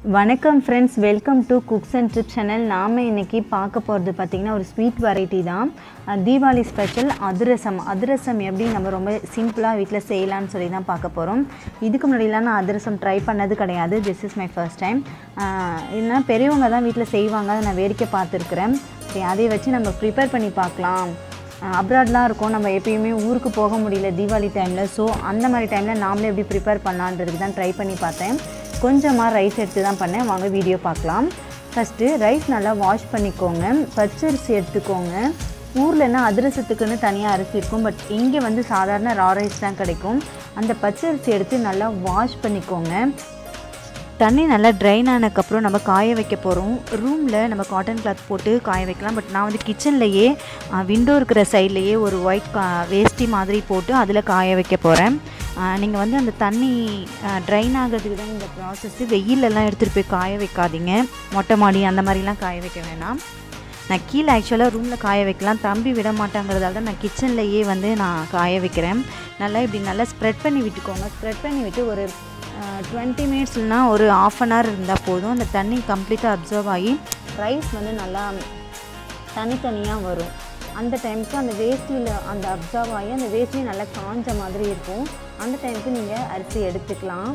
வணக்கம் friends welcome to cooks and trip channel நாம் இன்னைக்கு பார்க்க போகிறது பார்த்திங்கன்னா ஒரு ஸ்வீட் வெரைட்டி தான் அஹ் தீபாவளி ஸ்பெஷல் அதிரசம் அதிரசம் எப்படி நம்ம ரொம்ப சிம்பிளாக வீட்டில் செய்யலாம்னு சொல்லி தான் பார்க்க போகிறோம் இதுக்கு முன்னாடிலாம் நான் அதிரசம் ட்ரை பண்ணது கிடையாது this is my first time இல்லைனா பெரியவங்க தான் வீட்டில் செய்வாங்க அதை நான் வேடிக்கை பார்த்துருக்குறேன் சரி அதை வச்சு நம்ம ப்ரிப்பேர் பண்ணி பார்க்கலாம் அப்ராட்லாம் இருக்கும் நம்ம எப்பயுமே ஊருக்கு போக முடியல தீபாவளி டைமில் ஸோ அந்த மாதிரி டைமில் நாமளே எப்படி ப்ரிப்பேர் பண்ணலான்றதுக்கு தான் ட்ரை பண்ணி பார்த்தேன் கொஞ்சமாக ரைஸ் எடுத்து தான் பண்ணேன் வாங்க வீடியோ பார்க்கலாம் ஃபஸ்ட்டு ரைஸ் நல்லா வாஷ் பண்ணிக்கோங்க பச்சரிசி எடுத்துக்கோங்க ஊர்லன்னா அதிரசத்துக்குன்னு தனியாக அரிசி இருக்கும் பட் இங்கே வந்து சாதாரண ரா ரைஸ் தான் கிடைக்கும் அந்த பச்சரிசி எடுத்து நல்லா வாஷ் பண்ணிக்கோங்க தண்ணி நல்லா ட்ரைன் ஆனதுக்கப்புறம் நம்ம காய வைக்க போகிறோம் ரூமில் நம்ம காட்டன் கிளாத் போட்டு காய வைக்கலாம் பட் நான் வந்து கிச்சன்லேயே விண்டோ இருக்கிற சைட்லேயே ஒரு ஒயிட் கா வேஷ்டி மாதிரி போட்டு அதில் காய வைக்க போகிறேன் நீங்கள் வந்து அந்த தண்ணி ட்ரைன் ஆகிறதுக்கு தான் இந்த ப்ராசஸ்ஸு வெயிலெல்லாம் எடுத்துகிட்டு போய் காய வைக்காதீங்க மொட்டை மாடி அந்த மாதிரிலாம் காய வைக்க வேணாம் நான் கீழே ஆக்சுவலாக ரூமில் காய வைக்கலாம் தம்பி விட மாட்டாங்கிறதால தான் நான் கிச்சன்லேயே வந்து நான் காய வைக்கிறேன் நல்லா இப்படி நல்லா ஸ்ப்ரெட் பண்ணி விட்டுக்கோங்க ஸ்ப்ரெட் பண்ணி விட்டு ஒரு டுவெண்ட்டி மினிட்ஸ்னா ஒரு ஆஃப் அன் ஹவர் இருந்தால் போதும் அந்த தண்ணி கம்ப்ளீட்டாக அப்சர்வ் ஆகி ரைஸ் வந்து நல்லா தனித்தனியாக வரும் அந்த டைமுக்கு அந்த வேஸ்டியில் அந்த அப்சர்வ் ஆகி அந்த வேஸ்ட்லேயும் நல்லா காஞ்ச மாதிரி இருக்கும் அந்த டைமுக்கு நீங்கள் அரிசி எடுத்துக்கலாம்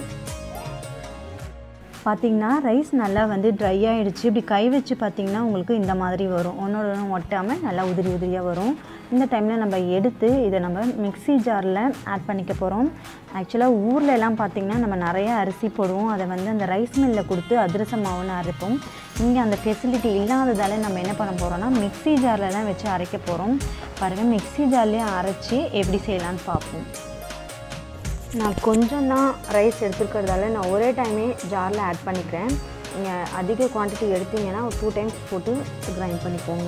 பார்த்திங்கன்னா ரைஸ் நல்லா வந்து ட்ரை ஆகிடுச்சு இப்படி கை வச்சு பார்த்திங்கன்னா உங்களுக்கு இந்த மாதிரி வரும் ஒன்றோட ஒன்று ஒட்டாமல் நல்லா உதிரி உதிரியாக வரும் இந்த டைமில் நம்ம எடுத்து இதை நம்ம மிக்ஸி ஜாரில் ஆட் பண்ணிக்க போகிறோம் ஆக்சுவலாக ஊரில் எல்லாம் பார்த்திங்கன்னா நம்ம நிறைய அரிசி போடுவோம் அதை வந்து அந்த ரைஸ் மில்லில் கொடுத்து அதிரசம் மாவுன்னு அரைப்போம் இங்கே அந்த ஃபெசிலிட்டி இல்லாததால் நம்ம என்ன பண்ண போகிறோம்னா மிக்ஸி ஜாரில் தான் வச்சு அரைக்க போகிறோம் பாருங்கள் மிக்ஸி ஜார்லேயே அரைச்சி எப்படி செய்யலான்னு பார்ப்போம் நான் கொஞ்சம் தான் ரைஸ் எடுத்துருக்கிறதால நான் ஒரே டைமே ஜாரில் ஆட் பண்ணிக்கிறேன் நீங்கள் அதிக குவான்டிட்டி எடுத்தீங்கன்னா ஒரு டூ டைம்ஸ் போட்டு கிரைண்ட் பண்ணிக்கோங்க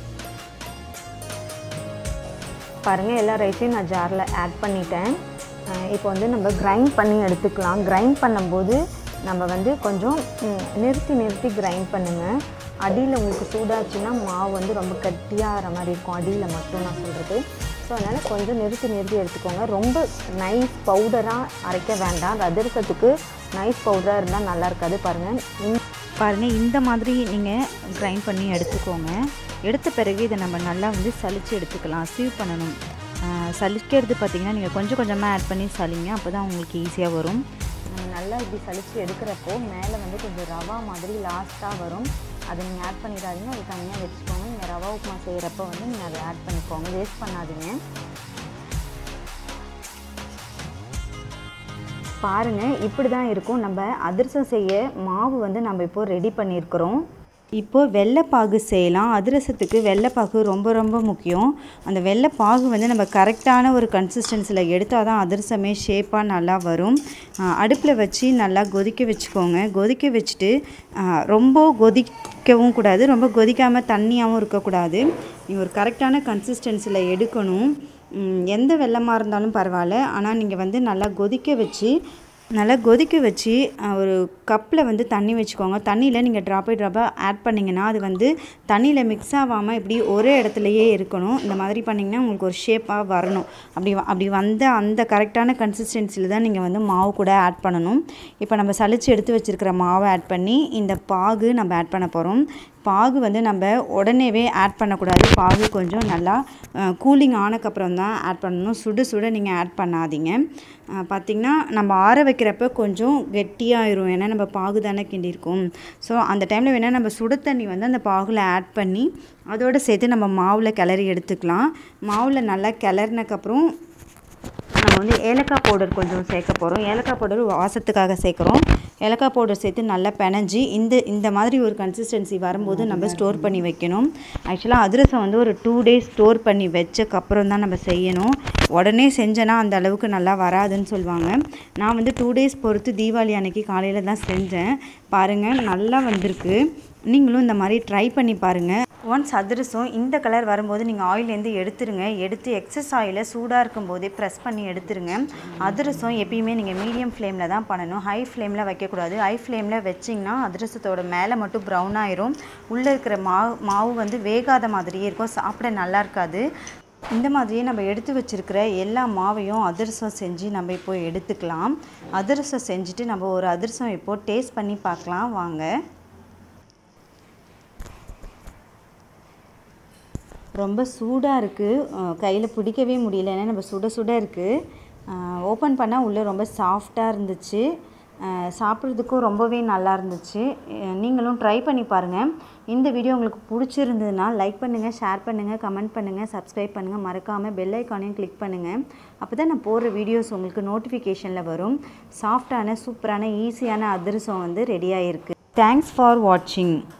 பாருங்கள் எல்லா ரைஸையும் நான் ஜாரில் ஆட் பண்ணிட்டேன் இப்போ வந்து நம்ம கிரைண்ட் பண்ணி எடுத்துக்கலாம் கிரைண்ட் பண்ணும்போது நம்ம வந்து கொஞ்சம் நிறுத்தி நிறுத்தி கிரைண்ட் பண்ணுங்கள் அடியில் உங்களுக்கு சூடாச்சுன்னா மாவு வந்து ரொம்ப கட்டியாகிற மாதிரி இருக்கும் அடியில் மட்டும் நான் சொல்கிறது ஸோ அதனால் கொஞ்சம் நிறுத்தி நிறுத்தி எடுத்துக்கோங்க ரொம்ப நைஸ் பவுடராக அரைக்க வேண்டாம் அதிரசத்துக்கு நைஸ் பவுடராக இருந்தால் நல்லா இருக்காது பாருங்கள் பாருங்கள் இந்த மாதிரி நீங்கள் கிரைண்ட் பண்ணி எடுத்துக்கோங்க எடுத்த பிறகு இதை நம்ம நல்லா வந்து சலித்து எடுத்துக்கலாம் சீவ் பண்ணணும் சலிக்கிறது பார்த்திங்கன்னா நீங்கள் கொஞ்சம் கொஞ்சமாக ஆட் பண்ணி சலிங்க அப்போ தான் உங்களுக்கு ஈஸியாக வரும் நம்ம நல்லா இப்படி சலித்து எடுக்கிறப்போ மேலே வந்து கொஞ்சம் ரவா மாதிரி லாஸ்ட்டாக வரும் அதை நீங்கள் ஆட் பண்ணிடாதீங்க அது தனியாக வச்சுக்கோங்க நீங்கள் ரவா உப்புமா செய்கிறப்ப வந்து நீங்கள் அதை ஆட் பண்ணிக்கோங்க வேஸ்ட் பண்ணாதீங்க பாருங்கள் இப்படி தான் இருக்கும் நம்ம அதிரசம் செய்ய மாவு வந்து நம்ம இப்போது ரெடி பண்ணியிருக்கிறோம் இப்போது வெள்ளைப்பாகு செய்யலாம் அதிரசத்துக்கு வெள்ளைப்பாகு ரொம்ப ரொம்ப முக்கியம் அந்த வெள்ளைப்பாகு வந்து நம்ம கரெக்டான ஒரு கன்சிஸ்டன்சியில் எடுத்தால் தான் அதிரசமே ஷேப்பாக நல்லா வரும் அடுப்பில் வச்சு நல்லா கொதிக்க வச்சுக்கோங்க கொதிக்க வச்சுட்டு ரொம்ப கொதிக்கவும் கூடாது ரொம்ப கொதிக்காமல் தண்ணியாகவும் இருக்கக்கூடாது நீங்கள் ஒரு கரெக்டான கன்சிஸ்டன்சியில் எடுக்கணும் எந்த வெள்ளமாக இருந்தாலும் பரவாயில்ல ஆனால் நீங்கள் வந்து நல்லா கொதிக்க வச்சு நல்லா கொதிக்க வச்சு ஒரு கப்பில் வந்து தண்ணி வச்சுக்கோங்க தண்ணியில் நீங்கள் ட்ராப் பை ட்ராப்பாக ஆட் பண்ணிங்கன்னா அது வந்து தண்ணியில் மிக்ஸ் ஆகாமல் இப்படி ஒரே இடத்துலையே இருக்கணும் இந்த மாதிரி பண்ணிங்கன்னா உங்களுக்கு ஒரு ஷேப்பாக வரணும் அப்படி அப்படி வந்த அந்த கரெக்டான கன்சிஸ்டன்சியில் தான் நீங்கள் வந்து மாவு கூட ஆட் பண்ணணும் இப்போ நம்ம சளிச்சு எடுத்து வச்சுருக்கிற மாவை ஆட் பண்ணி இந்த பாகு நம்ம ஆட் பண்ண போகிறோம் பாகு வந்து நம்ம உடனேவே ஆட் பண்ணக்கூடாது பாகு கொஞ்சம் நல்லா கூலிங் ஆனக்கப்புறம் தான் ஆட் பண்ணணும் சுட சுட நீங்கள் ஆட் பண்ணாதீங்க பார்த்திங்கன்னா நம்ம ஆற வைக்கிறப்ப கொஞ்சம் கெட்டியாயிரும் ஏன்னா நம்ம பாகு தானே கிண்டியிருக்கோம் ஸோ அந்த டைமில் வேணால் நம்ம சுட தண்ணி வந்து அந்த பாகில் ஆட் பண்ணி அதோடு சேர்த்து நம்ம மாவில் கிளறி எடுத்துக்கலாம் மாவில் நல்லா கிளறினக்கப்புறம் நம்ம வந்து ஏலக்காய் பவுடர் கொஞ்சம் சேர்க்க போகிறோம் ஏலக்காய் பவுடர் வாசத்துக்காக சேர்க்குறோம் ஏலக்காய் பவுடர் சேர்த்து நல்லா பெனஞ்சி இந்த இந்த மாதிரி ஒரு கன்சிஸ்டன்சி வரும்போது நம்ம ஸ்டோர் பண்ணி வைக்கணும் ஆக்சுவலாக அதிரசம் வந்து ஒரு டூ டேஸ் ஸ்டோர் பண்ணி வச்சக்கப்புறம் தான் நம்ம செய்யணும் உடனே செஞ்சேன்னா அந்த அளவுக்கு நல்லா வராதுன்னு சொல்லுவாங்க நான் வந்து டூ டேஸ் பொறுத்து தீபாவளி அன்னைக்கு காலையில் தான் செஞ்சேன் பாருங்கள் நல்லா வந்திருக்கு நீங்களும் இந்த மாதிரி ட்ரை பண்ணி பாருங்கள் ஒன்ஸ் அதிரசம் இந்த கலர் வரும்போது நீங்கள் ஆயிலேருந்து எடுத்துருங்க எடுத்து எக்ஸஸ் ஆயிலை சூடாக இருக்கும் போதே ப்ரெஸ் பண்ணி எடுத்துருங்க அதிரசம் எப்பயுமே நீங்கள் மீடியம் ஃப்ளேமில் தான் பண்ணணும் ஹை ஃப்ளேமில் வைக்கக்கூடாது ஹை ஃப்ளேமில் வச்சிங்கன்னா அதிரசத்தோட மேலே மட்டும் ப்ரௌன் ஆயிரும் உள்ளே இருக்கிற மாவு மாவு வந்து வேகாத மாதிரியே இருக்கும் சாப்பிட நல்லா இருக்காது இந்த மாதிரியே நம்ம எடுத்து வச்சுருக்கிற எல்லா மாவையும் அதிரசம் செஞ்சு நம்ம இப்போ எடுத்துக்கலாம் அதிரசம் செஞ்சுட்டு நம்ம ஒரு அதிரசம் இப்போது டேஸ்ட் பண்ணி பார்க்கலாம் வாங்க ரொம்ப சூடாக இருக்குது கையில் பிடிக்கவே முடியல ஏன்னா நம்ம சுட சுட இருக்குது ஓப்பன் பண்ணால் உள்ளே ரொம்ப சாஃப்டாக இருந்துச்சு சாப்பிட்றதுக்கும் ரொம்பவே நல்லா இருந்துச்சு நீங்களும் ட்ரை பண்ணி பாருங்கள் இந்த வீடியோ உங்களுக்கு பிடிச்சிருந்ததுன்னா லைக் பண்ணுங்கள் ஷேர் பண்ணுங்கள் கமெண்ட் பண்ணுங்கள் சப்ஸ்கிரைப் பண்ணுங்கள் மறக்காமல் பெல் ஐக்கானையும் கிளிக் பண்ணுங்கள் அப்போ தான் நான் போடுற வீடியோஸ் உங்களுக்கு நோட்டிஃபிகேஷனில் வரும் சாஃப்டான சூப்பரான ஈஸியான அதிரசம் வந்து ரெடியாக இருக்குது தேங்க்ஸ் ஃபார் வாட்சிங்